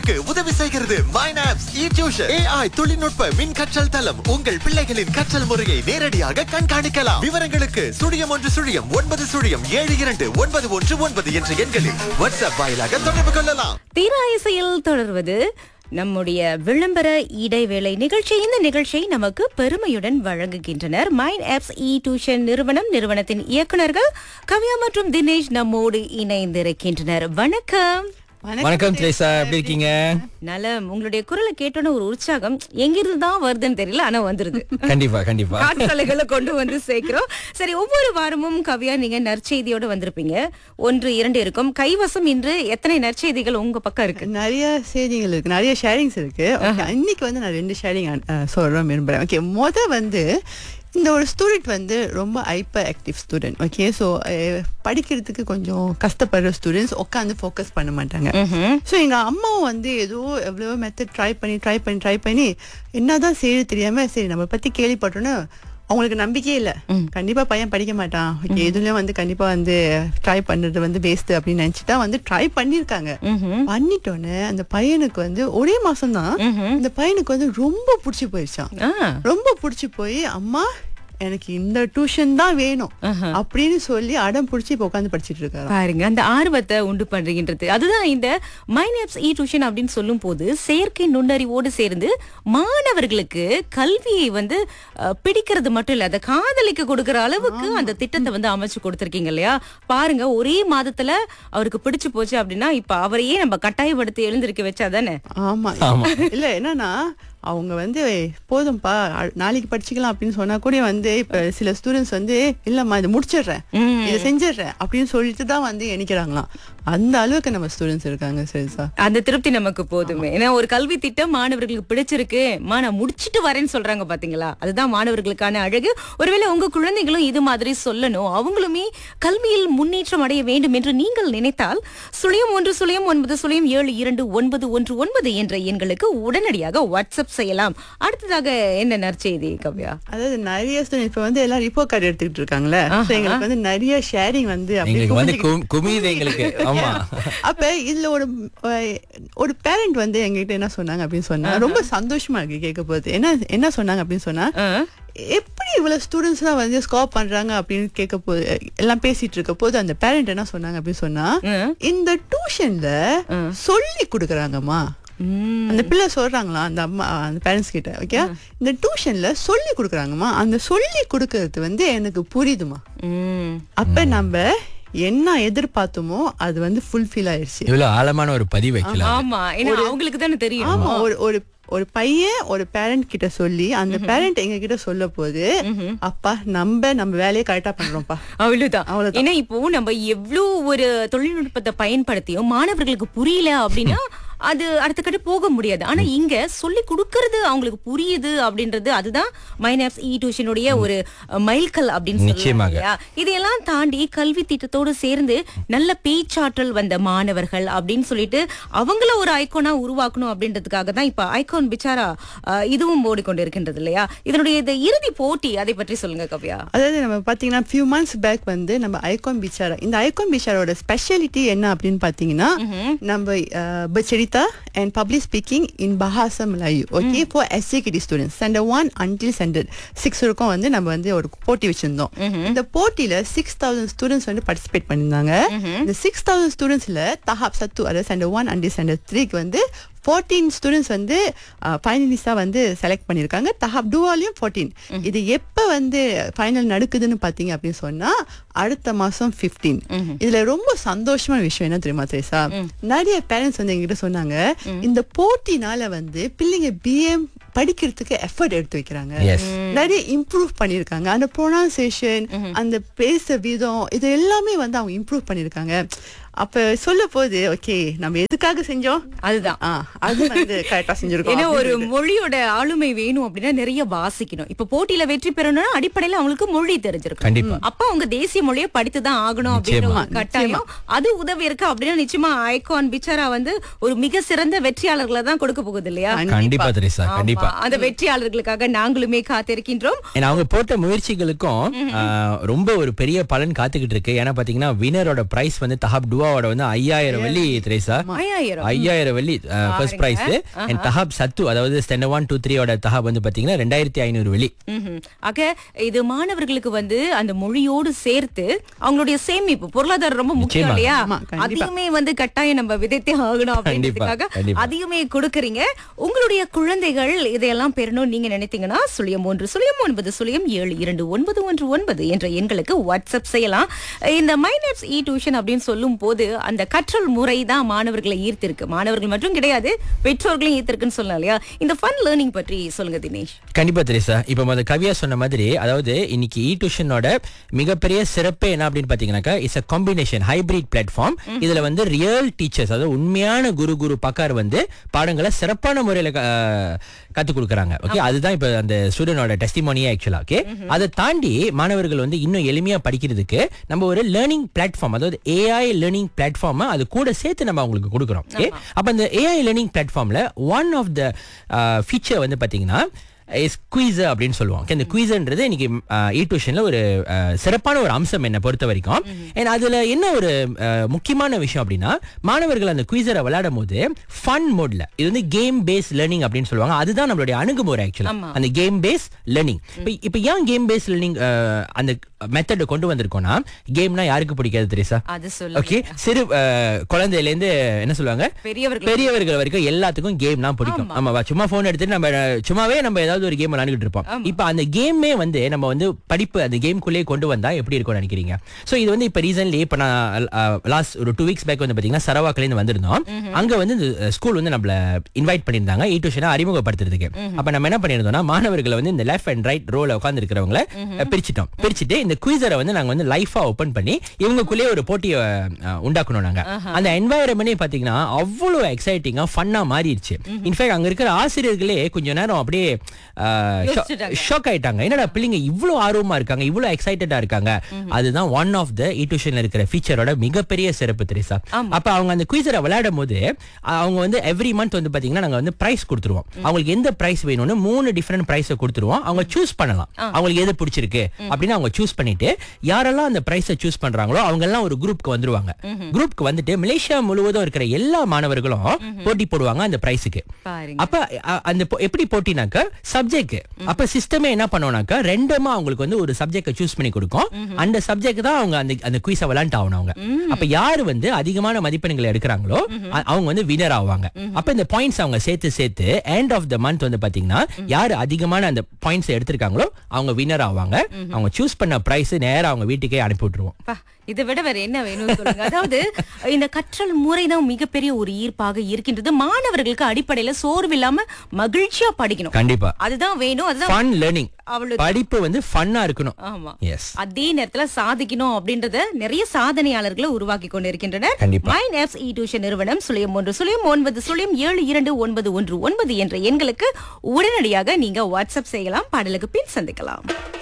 உங்களுக்கு உதவி செய்கிறது மைனாப்ஸ் இ டியூஷன் ஏஐ தொழில்நுட்ப மின் கற்றல் தளம் உங்கள் பிள்ளைகளின் கற்றல் முறையை நேரடியாக கண்காணிக்கலாம் விவரங்களுக்கு சுழியம் ஒன்று சுழியம் ஒன்பது சுழியம் ஏழு இரண்டு ஒன்பது ஒன்று ஒன்பது என்ற எண்களில் வாட்ஸ்அப் வாயிலாக தொடர்பு கொள்ளலாம் தீராயசையில் தொடர்வது நம்முடைய விளம்பர இடைவேளை நிகழ்ச்சி இந்த நிகழ்ச்சியை நமக்கு பெருமையுடன் வழங்குகின்றனர் மைண்ட் ஆப்ஸ் இ டியூஷன் நிறுவனம் நிறுவனத்தின் இயக்குனர்கள் கவ்யா மற்றும் தினேஷ் நம்மோடு இணைந்திருக்கின்றனர் வணக்கம் வணக்கம் திரேசா எப்படி இருக்கீங்க நலம் உங்களுடைய குரலை கேட்டோன்னு ஒரு உற்சாகம் எங்கிருந்து தான் வருதுன்னு தெரியல ஆனா வந்துருது கண்டிப்பா கண்டிப்பா காற்றலைகளை கொண்டு வந்து சேர்க்கிறோம் சரி ஒவ்வொரு வாரமும் கவியா நீங்க நற்செய்தியோட வந்திருப்பீங்க ஒன்று இரண்டு இருக்கும் கைவசம் இன்று எத்தனை நற்செய்திகள் உங்க பக்கம் இருக்கு நிறைய செய்திகள் இருக்கு நிறைய ஷேரிங்ஸ் இருக்கு Okay, இன்னைக்கு வந்து நான் ரெண்டு ஷேரிங் சொல்ற விரும்புறேன் ஓகே முத வந்து இந்த ஒரு ஸ்டூடெண்ட் வந்து ரொம்ப hyper active student okay so படிக்கிறதுக்கு கொஞ்சம் கஷ்டப்படுற ஸ்டூடெண்ட்ஸ் உட்காந்து ஃபோக்கஸ் பண்ண மாட்டாங்க ஸோ எங்க அம்மாவும் வந்து ஏதோ எவ்வளவோ மெத்தட் ட்ரை பண்ணி ட்ரை பண்ணி ட்ரை பண்ணி என்னதான் செய்ய தெரியாம சரி நம்ம பத்தி கேள்விப்பட்டோன்னு அவங்களுக்கு நம்பிக்கையே இல்ல கண்டிப்பா பையன் படிக்க மாட்டான் ஓகே இதுலயும் வந்து கண்டிப்பா வந்து ட்ரை பண்றது வந்து வேஸ்ட் அப்படின்னு நினைச்சுட்டா வந்து ட்ரை பண்ணிருக்காங்க பண்ணிட்டோன்னு அந்த பையனுக்கு வந்து ஒரே மாசம் தான் இந்த பையனுக்கு வந்து ரொம்ப புடிச்சு போயிடுச்சான் ஆ ரொம்ப புடிச்சு போய் அம்மா எனக்கு இந்த டியூஷன் தான் வேணும் அப்படின்னு சொல்லி அடம் புடிச்சு இப்ப உட்காந்து படிச்சிட்டு இருக்காரு பாருங்க அந்த ஆர்வத்தை உண்டு பண்றீங்கன்றது அதுதான் இந்த மைனப்ஸ் இ டியூஷன் அப்படின்னு சொல்லும் போது செயற்கை நுண்ணறிவோடு சேர்ந்து மாணவர்களுக்கு கல்வியை வந்து அஹ், பிடிக்கிறது மட்டும் இல்ல அதை காதலிக்க கொடுக்கிற அளவுக்கு அந்த திட்டத்தை வந்து அமைச்சு கொடுத்திருக்கீங்க இல்லையா பாருங்க ஒரே மாதத்துல அவருக்கு பிடிச்சு போச்சு அப்படின்னா இப்ப அவரையே நம்ம கட்டாயப்படுத்தி எழுந்திருக்க வச்சாதானே ஆமா இல்ல என்னன்னா அவங்க வந்து போதும்பா அ- நாளைக்கு படிச்சுக்கலாம் அப்படின்னு சொன்னா கூட வந்து இப்ப சில ஸ்டூடெண்ட்ஸ் வந்து இல்லம்மா இதை முடிச்சிடுறேன் இதை செஞ்சிடுறேன் அப்படின்னு சொல்லிட்டு தான் வந்து எண்ணிக்கிறாங்களாம் அந்த அளவுக்கு நம்ம ஸ்டூடெண்ட்ஸ் இருக்காங்க சரிசா அந்த திருப்தி நமக்கு போதுமே ஏன்னா ஒரு கல்வி திட்டம் மாணவர்களுக்கு பிடிச்சிருக்கு மா நான் முடிச்சிட்டு வரேன்னு சொல்றாங்க பாத்தீங்களா அதுதான் மாணவர்களுக்கான அழகு ஒருவேளை உங்க குழந்தைகளும் இது மாதிரி சொல்லணும் அவங்களுமே கல்வியில் முன்னேற்றம் அடைய வேண்டும் என்று நீங்கள் நினைத்தால் சுழியம் ஒன்று சுழியம் ஒன்பது சுழியம் ஏழு இரண்டு ஒன்பது ஒன்று ஒன்பது என்ற எண்களுக்கு உடனடியாக வாட்ஸ்அப் செய்யலாம் அடுத்ததாக என்ன நற்செய்தி கவ்யா அதாவது நிறைய ஸ்டூடெண்ட் இப்ப வந்து எல்லாம் ரிப்போ கார்டு எடுத்துக்கிட்டு இருக்காங்களே So எங்களுக்கு வந்து நிறைய ஷேரிங் வந்து அப்படியே எங்களுக்கு வந்து குமிஞ்சு- கு- குமியுது எங்களுக்கு ஆமா அப்ப இதுல ஒரு அஹ், ஒரு பேரண்ட் வந்து எங்ககிட்ட என்ன சொன்னாங்க அப்படின்னு சொன்னா ரொம்ப சந்தோஷமா இருக்கு கேட்க போது என்ன என்ன சொன்னாங்க அப்படின்னு சொன்னா எப்படி இவ்வளவு ஸ்டூடெண்ட்ஸ் எல்லாம் வந்து ஸ்கோர் பண்றாங்க அப்படின்னு கேட்க போது எல்லாம் பேசிட்டு இருக்க போது அந்த பேரண்ட் என்ன சொன்னாங்க அப்படின்னு சொன்னா இந்த டியூஷன்ல சொல்லி கொடுக்கறாங்கம்மா உம் அந்த பிள்ளை சொல்றாங்களா அந்த அம்மா அந்த பேரண்ட்ஸ் கிட்ட ஓகே இந்த டியூஷன்ல சொல்லி கொடுக்கறாங்கம்மா அந்த சொல்லி கொடுக்கறது வந்து எனக்கு புரியுதுமா உம் அப்ப நம்ம என்ன எதிர்பார்த்தோமோ அது வந்து ஃபுல்ஃபில் ஆயிருச்சு இவ்வளவு ஆழமான ஒரு பதிவு வைக்கலாம் ஆமா ஏன்னா அவங்களுக்கு தானே தெரியும் ஆமா ஒரு ஒரு ஒரு பையன் ஒரு பேரண்ட் கிட்ட சொல்லி அந்த பேரண்ட் எங்க கிட்ட சொல்ல போது அப்பா நம்ம நம்ம வேலையை கரெக்டா பண்றோம்ப்பா அவ்வளவுதான் அவ்வளவுதான். ஏன்னா இப்போ நம்ம எவ்வளவு ஒரு தொழில்நுட்பத்தை பயன்படுத்தியும் மாணவர்களுக்கு புரியல அப்படின்னா அது அடுத்த கட்ட போக முடியாது ஆனா இங்க சொல்லி கொடுக்கறது அவங்களுக்கு புரியுது அப்படின்றது அதுதான் மைனாப்ஸ் இ டியூஷனுடைய ஒரு அஹ், மைல்கல் அப்படின்னு சொல்லலாம் நிச்சயமாக. இல்லையா? இதையெல்லாம் தாண்டி கல்வி திட்டத்தோடு சேர்ந்து நல்ல பேச்சாற்றல் வந்த மாணவர்கள் அப்படின்னு சொல்லிட்டு அவங்கள ஒரு ஐகானா உருவாக்கணும் அப்படின்றதுக்காக தான் இப்ப ஐகான் பிச்சாரா அஹ், இதுவும் ஓடிக்கொண்டிருக்கின்றது இல்லையா இதனுடைய இந்த இறுதி போட்டி அதை பற்றி சொல்லுங்க கவ்யா அதாவது நம்ம பாத்தீங்கன்னா ஃபியூ மந்த்ஸ் பேக் வந்து நம்ம ஐகான் பிச்சாரா இந்த ஐகான் பிச்சாரோட ஸ்பெஷாலிட்டி என்ன அப்படின்னு பாத்தீங்கன்னா நம்ம பச்சரிதா and public speaking in Bahasa Melayu okay for SJKT students standard one until standard six வரைக்கும் வந்து நம்ம வந்து ஒரு போட்டி வச்சிருந்தோம் இந்த போட்டியில சிக்ஸ் தௌசண்ட் ஸ்டூடெண்ட்ஸ் வந்து பார்ட்டிசிபேட் பண்ணியிருந்தாங்க இந்த சிக்ஸ் தௌசண்ட் ஸ்டூடெண்ட்ஸ்ல தஹாப் சத்து அதாவது ஸ்டாண்டர்ட் ஒன் அண்டில் ஸ்டாண்டர்ட் த்ரீக்கு வந்து ஃபோர்டீன் ஸ்டூடெண்ட்ஸ் வந்து ஃபைனலிஸ்டா வந்து செலக்ட் பண்ணியிருக்காங்க தஹாப் டூவாலையும் ஃபோர்டீன் இது எப்ப வந்து ஃபைனல் நடக்குதுன்னு பாத்தீங்க அப்படின்னு சொன்னா அடுத்த மாசம் 15 இதுல ரொம்ப சந்தோஷமான விஷயம் என்ன தெரியுமா தெரியுசா நிறைய பேரண்ட்ஸ் வந்து எங்கிட்ட சொன்னாங்க இந்த போட்டினால வந்து பிள்ளைங்க பிஎம் படிக்கிறதுக்கு எஃபர்ட் எடுத்து வைக்கிறாங்க Yes. நிறைய இம்ப்ரூவ் பண்ணிருக்காங்க அந்த ப்ரொனன்சியேஷன் அந்த பேச விதம் இது எல்லாமே வந்து அவங்க இம்ப்ரூவ் பண்ணிருக்காங்க அப்ப சொல்ல போது ஓகே நம்ம எதுக்காக செஞ்சோம் அதுதான் ஆ, அது வந்து கரெக்டா செஞ்சிருக்கோம் ஏன்னா ஒரு அப்படின்னு மொழியோட ஆளுமை வேணும் அப்படின்னா நிறைய வாசிக்கணும் இப்ப போட்டியில வெற்றி பெறணும்னா அடிப்படையில அவங்களுக்கு மொழி தெரிஞ்சிருக்கும் கண்டிப்பா. அப்ப அவங்க தேசிய மொழியை படித்துதான் ஆகணும் அப்படின்ற நிச்சயமா. ஒரு கட்டாயம் அது உதவி இருக்கு அப்படின்னா நிச்சயமா ஐகான் பிச்சரா வந்து ஒரு மிக சிறந்த வெற்றியாளர்களை தான் கொடுக்க போகுது இல்லையா கண்டிப்பா திரேசா கண்டிப்பா ஆமா, அந்த வெற்றியாளர்களுக்காக நாங்களுமே காத்திருக்கின்றோம் ஏன்னா அவங்க போட்ட முயற்சிகளுக்கும் ஆஹ், ரொம்ப ஒரு பெரிய பலன் காத்துக்கிட்டு இருக்கு ஏன்னா பாத்தீங்கன்னா வினரோட பிரைஸ் வந்து தஹாப் டூ துவாவோட வந்து ஐயாயிரம் வெள்ளி திரேசா ஐயாயிரம் ஐயாயிரம் வெள்ளி ஃபர்ஸ்ட் பிரைஸ் அண்ட் தஹாப் சத்து அதாவது ஸ்டெண்டர் ஒன் டூ த்ரீயோட தஹாப் வந்து பாத்தீங்கன்னா ரெண்டாயிரத்தி ஐநூறு வெள்ளி ம்ஹும். ஆக இது மாணவர்களுக்கு வந்து அந்த மொழியோடு சேர்த்து அவங்களுடைய சேமிப்பு பொருளாதாரம் ரொம்ப முக்கியம் நிச்சயமா. இல்லையா ஆமா, கண்டிப்பா. அதையுமே வந்து கட்டாயம் நம்ம விதைத்தே ஆகணும் அப்படின்றதுக்காக கண்டிப்பா. அதையுமே கொடுக்கறீங்க உங்களுடைய குழந்தைகள் இதையெல்லாம் பெறணும் நீங்க நினைத்தீங்கன்னா சுழியம் ஒன்று சுழியம் ஒன்பது சுழியம் ஏழு இரண்டு ஒன்பது ஒன்று ஒன்பது என்ற எண்களுக்கு வாட்ஸ்அப் செய்யலாம் இந்த மைனப்ஸ் இ டியூஷன் அப்படின்னு சொல்லும் போது அந்த கற்றல் முறை தான் மாணவர்களை ஈர்த்திருக்கு மாணவர்கள் மட்டும் கிடையாது பெற்றோர்களையும் ஈர்த்திருக்குன்னு சொல்லலாம் இல்லையா இந்த ஃபன் லேர்னிங் பற்றி சொல்லுங்க தினேஷ் கண்டிப்பா தெரியுசா இப்ப முத கவியா சொன்ன மாதிரி அதாவது இன்னைக்கு இ டியூஷனோட மிகப்பெரிய சிறப்பே என்ன அப்படின்னு பாத்தீங்கன்னாக்கா it's a combination hybrid platform இதுல வந்து ரியல் டீச்சர்ஸ் அதாவது உண்மையான குரு குரு பக்கார் வந்து பாடங்களை சிறப்பான முறையில கத்து கொடுக்குறாங்க ஓகே அதுதான் இப்ப அந்த ஸ்டூடெண்டோட டெஸ்டிமோனியே ஆக்சுவலா ஓகே அதை தாண்டி மாணவர்கள் வந்து இன்னும் எளிமையா படிக்கிறதுக்கு நம்ம ஒரு லேர்னிங் பிளாட்ஃபார்ம் அதாவது ஏஐ லேர்னிங் பிளாட்ஃபார்ம் அது கூட சேர்த்து நம்ம அவங்களுக்கு கொடுக்குறோம் ஓகே அப்ப அந்த ஏஐ லேர்னிங் பிளாட்ஃபார்ம்ல ஒன் ஆஃப் த ஃபீச்சர் வந்து பாத்தீங்கன்னா குயிசர் அப்படின்னு சொல்லுவோம் Okay, இந்த குயிசர்ன்றது இன்னைக்கு இ டியூஷன்ல ஒரு அஹ், சிறப்பான ஒரு அம்சம் என்ன பொறுத்த வரைக்கும் And அதுல என்ன ஒரு அஹ், முக்கியமான விஷயம் அப்படின்னா மாணவர்கள் அந்த குயிசரை விளையாடும் போது ஃபன் மோட்ல இது வந்து கேம் பேஸ் லேர்னிங் அப்படின்னு சொல்லுவாங்க அதுதான் நம்மளுடைய அணுகுமுறை ஆக்சுவலா ஆமா. அந்த கேம் பேஸ் லேர்னிங் இப்போ இப்போ ஏன் கேம் பேஸ் லேர்னிங் அந்த மெத்தட் கொண்டு வந்திருக்கோம்னா கேம்னா யாருக்கு பிடிக்காது தெரியுசா அது சொல்லுங்க ஓகே சிறு அஹ், குழந்தையில இருந்து என்ன சொல்லுவாங்க பெரியவர்கள் பெரியவர்கள் வரைக்கும் எல்லாத்துக்கும் கேம்னா பிடிக்கும் ஆமாவா சும்மா போன் எடுத்துட்டு நம்ம அஹ், சும்மாவே நம்ம ஏதாவது ஒரு கேம் விளையாண்டுட்டு இருப்போம் இப்போ அந்த கேமே வந்து நம்ம வந்து படிப்பு அந்த கேம்குள்ளே கொண்டு வந்தா எப்படி இருக்கும்னு நினைக்கிறீங்க சோ இது வந்து இப்போ ரீசன்ட்லி இப்போ நான் லாஸ்ட் ஒரு டூ வீக்ஸ் பேக் வந்து பாத்தீங்கன்னா சரவாக்கில இருந்து வந்திருந்தோம் அங்க வந்து ஸ்கூல் வந்து நம்மள இன்வைட் பண்ணியிருந்தாங்க இ டியூஷனை அறிமுகப்படுத்துறதுக்கு அப்ப நம்ம என்ன பண்ணியிருந்தோம்னா மாணவர்களை வந்து இந்த லெஃப்ட் அண்ட் ரைட் ரோல உட்கார்ந்து இருக்கிறவங்கள பிரிச்சிட்டோம் பிரிச்சுட்டு இந்த குயிசரை வந்து நாங்க வந்து லைஃபா ஓபன் பண்ணி இவங்களுக்குள்ளே ஒரு போட்டியை அஹ், உண்டாக்கணும் நாங்க அந்த என்வாயரன்மெண்டே பாத்தீங்கன்னா அவ்வளவு எக்ஸைட்டிங்கா ஃபன்னா மாறிடுச்சு இன்ஃபேக்ட் அங்க இருக்கிற ஆசிரியர்களே கொஞ்ச நேரம் அப்படியே யோசிச்சுட்டாங்க. ஷாக் ஆயிட்டாங்க என்னடா பிள்ளைங்க இவ்வளவு ஆர்வமா இருக்காங்க இவ்வளவு எக்ஸைட்டடா இருக்காங்க அதுதான் ஒன் ஆஃப் த இ டியூஷன்ல இருக்கிற ஃபீச்சரோட மிகப்பெரிய சிறப்பு தெரியுசா அப்ப அவங்க அந்த குயிசரை விளையாடும் போது அவங்க வந்து எவ்ரி மந்த் வந்து பாத்தீங்கன்னா நாங்க வந்து பிரைஸ் கொடுத்துருவோம் அவங்களுக்கு எந்த பிரைஸ் வேணும்னு மூணு டிஃபரெண்ட் பிரைஸ் கொடுத்துருவோம் அவங்க சூஸ் பண்ணலாம் அவங்களுக்கு எது பிடிச்சிருக்கு அப்படின்னு அவங்க சூஸ் பண்ணிட்டு யாரெல்லாம் அந்த பிரைஸை சூஸ் பண்றாங்களோ அவங்க எல்லாம் ஒரு குரூப்க்கு வந்துருவாங்க குரூப்க்கு வந்துட்டு மலேசியா முழுவதும் இருக்கிற எல்லா மாணவர்களும் போட்டி போடுவாங்க அந்த பிரைஸுக்கு பாருங்க அப்ப அ- அந்த பொ- எப்படி போட்டினாக்க சப்ஜெக்ட் அப்ப சிஸ்டமே என்ன பண்ணுவோம்னாக்கா ரெண்டுமா அவங்களுக்கு வந்து ஒரு சப்ஜெக்ட் சூஸ் பண்ணி கொடுக்கும் அந்த சப்ஜெக்ட் தான் அவங்க அந்த அந்த குயிஸை விளையாண்டு ஆகணும் அவங்க அப்ப யாரு வந்து அதிகமான மதிப்பெண்களை எடுக்கிறாங்களோ அ- அவங்க வந்து வினர் ஆவாங்க அப்ப இந்த பாயிண்ட்ஸ் அவங்க சேர்த்து சேர்த்து எண்ட் ஆஃப் த மந்த் வந்து பாத்தீங்கன்னா யாரு அதிகமான அந்த பாயிண்ட்ஸ் எடுத்திருக்காங்களோ அவங்க வினர் ஆவாங்க அவங்க சூஸ் பண்ண பிரைஸ் நேரா அவங்க வீட்டுக்கே அனுப்பி விட்டுருவோம் அப்பா, இதை விட வேற என்ன வேணும் சொல்லுங்க அதாவது இந்த கற்றல் முறை தான் மிகப்பெரிய ஒரு ஈர்ப்பாக இருக்கின்றது மாணவர்களுக்கு அடிப்படையில சோர்வு இல்லாம மகிழ்ச்சியா படிக்கணும் கண்டிப்பா அதுதான் வேணும் அதுதான் ஃபன் லேர்னிங் அவ்வளவு படிப்பு வந்து ஃபன்னா இருக்கணும் ஆமா எஸ் அதே நேரத்துல சாதிக்கணும் அப்படின்றத நிறைய சாதனையாளர்களை உருவாக்கி கொண்டு இருக்கின்றனர் கண்டிப்பா. மைன் ஆப்ஸ் இ டியூஷன் நிறுவனம் சுழியம் ஒன்று சுழியம் ஒன்பது சுழியம் ஏழு இரண்டு ஒன்பது ஒன்று ஒன்பது என்ற எண்களுக்கு உடனடியாக நீங்க வாட்ஸ்அப் செய்யலாம் பாடலுக்கு பின் சந்திக்கலாம்